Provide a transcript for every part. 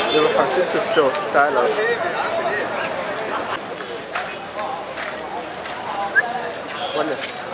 يبقى حاسين في الشغل تعالى ولا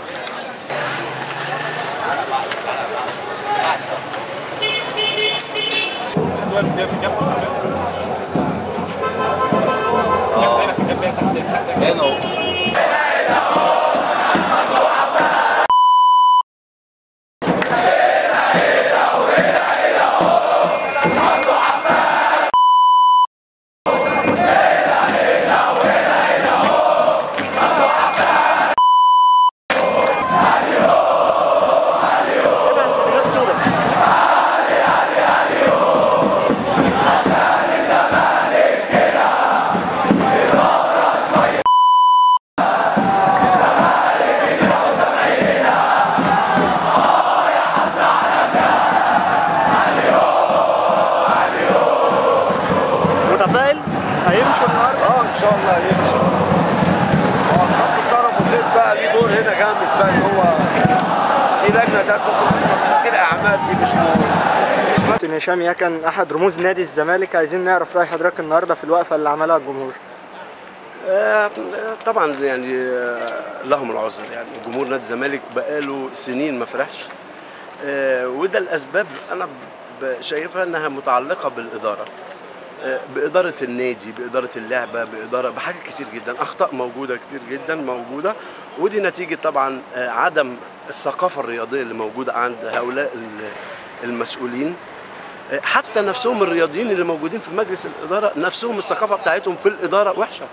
متفائل هيمشوا النهارده اه ان شاء الله يمشي هو الضرب ضرب وزيد بقى ليه دور هنا جامد بقى ان هو دي لجنه تاسس تمثيل اعمال دي مش مهم مش مهم. كابتن هشام يا كان احد رموز نادي الزمالك عايزين نعرف راي حضرتك النهارده في الوقفه اللي عملها الجمهور آه، طبعا يعني آه، لهم العذر يعني جمهور نادي الزمالك بقاله سنين ما فرحش آه، وده الاسباب انا ب- شايفها انها متعلقه بالاداره آه، باداره النادي باداره اللعبه باداره بحاجات كتير جدا اخطاء موجوده كتير جدا موجوده ودي نتيجه طبعا آه، عدم الثقافه الرياضيه اللي موجوده عند هؤلاء ال- المسؤولين آه، حتى نفسهم الرياضيين اللي موجودين في مجلس الاداره نفسهم الثقافه بتاعتهم في الاداره وحشه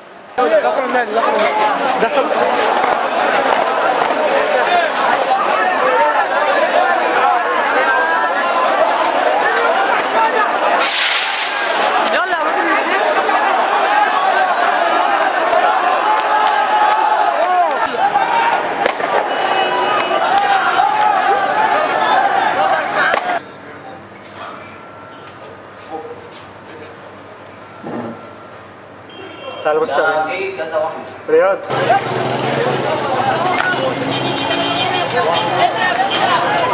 تعالى بص يا رياض. جاي كذا واحد رياض